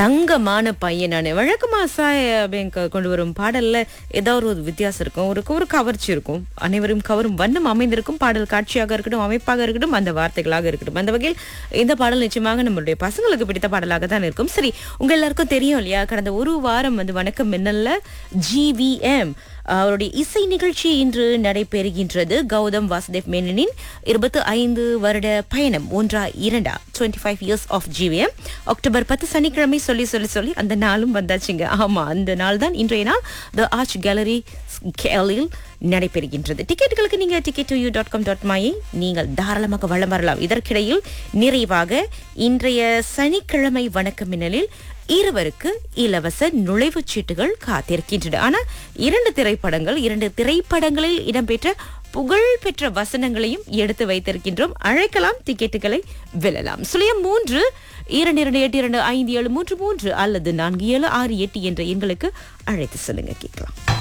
தங்கமான பையன் நான் வழக்கமா சாய் பேங்க் கொண்டு வரும் பாடல்ல ஏதாவது ஒரு வித்தியாசம் இருக்கும் ஒரு ஒரு கவர்ச்சி இருக்கும் அனைவரும் கவரும் வண்ணம் அமைந்திருக்கும் பாடல் காட்சியாக இருக்கட்டும் அமைப்பாக இருக்கட்டும் அந்த வார்த்தைகளாக இருக்கட்டும் அந்த வகையில் இந்த பாடல் நிச்சயமாக நம்மளுடைய பசங்களுக்கு பிடித்த பாடலாக தான் இருக்கும் சரி உங்க எல்லாருக்கும் தெரியும் இல்லையா கடந்த ஒரு வாரம் வந்து வணக்கம் மின்னல்ல ஜிவிஎம் அவருடைய இசை நிகழ்ச்சி இன்று நடைபெறுகின்றது கௌதம் வாசுதேவ் மேனனின் இருபத்தி ஐந்து வருட பயணம் ஒன்றா இரண்டா twenty five years of GVM October பத்து சனிக்கிழமை சொல்லி சொல்லி சொல்லி அந்த நாளும் வந்தாச்சுங்க ஆமா அந்த நாள் தான் இன்றைய நாள் த ஆர்ச் கேலரி கேலில் நடைபெறுகின்றது டிக்கெட்டுகளுக்கு நீங்க ticket to you dot com dot மாயை நீங்கள் தாராளமாக வளம் வரலாம் இதற்கிடையில் நிறைவாக இன்றைய சனிக்கிழமை வணக்க மின்னலில் இருவருக்கு இலவச நுழைவுச் சீட்டுகள் காத்திருக்கின்றன ஆனா இரண்டு திரைப்படங்கள் இரண்டு திரைப்படங்களில் இடம்பெற்ற புகழ்பெற்ற வசனங்களையும் எடுத்து வைத்திருக்கின்றோம் அழைக்கலாம் டிக்கெட்டுகளை வெல்லலாம் சுழியம் மூன்று இரண்டு இரண்டு எட்டு இரண்டு ஐந்து ஏழு மூன்று மூன்று அல்லது நான்கு ஏழு ஆறு எட்டு என்ற எண்களுக்கு அழைத்து சொல்லுங்க கேட்கலாம்